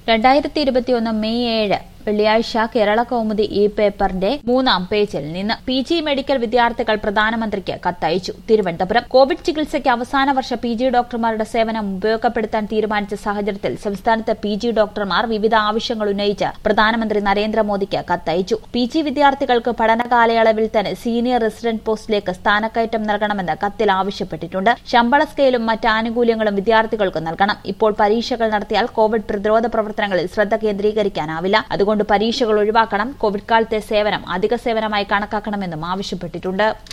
രണ്ടായിരത്തി ഇരുപത്തിയൊന്ന് മെയ് ഏഴ് വെള്ളിയാഴ്ച കേരള കൗമുദി ഈ പേപ്പറിന്റെ മൂന്നാം പേജിൽ നിന്ന് പി ജി മെഡിക്കൽ വിദ്യാർത്ഥികൾ പ്രധാനമന്ത്രിക്ക് കത്തയച്ചു തിരുവനന്തപുരം കോവിഡ് ചികിത്സയ്ക്ക് അവസാന വർഷ പി ജി ഡോക്ടർമാരുടെ സേവനം ഉപയോഗപ്പെടുത്താൻ തീരുമാനിച്ച സാഹചര്യത്തിൽ സംസ്ഥാനത്ത് പി ജി ഡോക്ടർമാർ വിവിധ ആവശ്യങ്ങൾ ഉന്നയിച്ച് പ്രധാനമന്ത്രി നരേന്ദ്രമോദിക്ക് കത്തയച്ചു പി ജി വിദ്യാർത്ഥികൾക്ക് പഠന കാലയളവിൽ തന്നെ സീനിയർ റെസിഡന്റ് പോസ്റ്റിലേക്ക് സ്ഥാനക്കയറ്റം നൽകണമെന്ന് കത്തിൽ ആവശ്യപ്പെട്ടിട്ടുണ്ട് ശമ്പള സ്കെയിലും മറ്റ് ആനുകൂല്യങ്ങളും വിദ്യാർത്ഥികൾക്ക് നൽകണം ഇപ്പോൾ പരീക്ഷകൾ നടത്തിയാൽ കോവിഡ് പ്രതിരോധ പ്രവർത്തനങ്ങളിൽ ശ്രദ്ധ കേന്ദ്രീകരിക്കാനാവില്ല അതുകൊണ്ട് പരീക്ഷകൾ ഒഴിവാക്കണം കോവിഡ് കാലത്തെ സേവനം അധിക സേവനമായി കണക്കാക്കണമെന്നും ആവശ്യപ്പെട്ടിട്ടുണ്ട്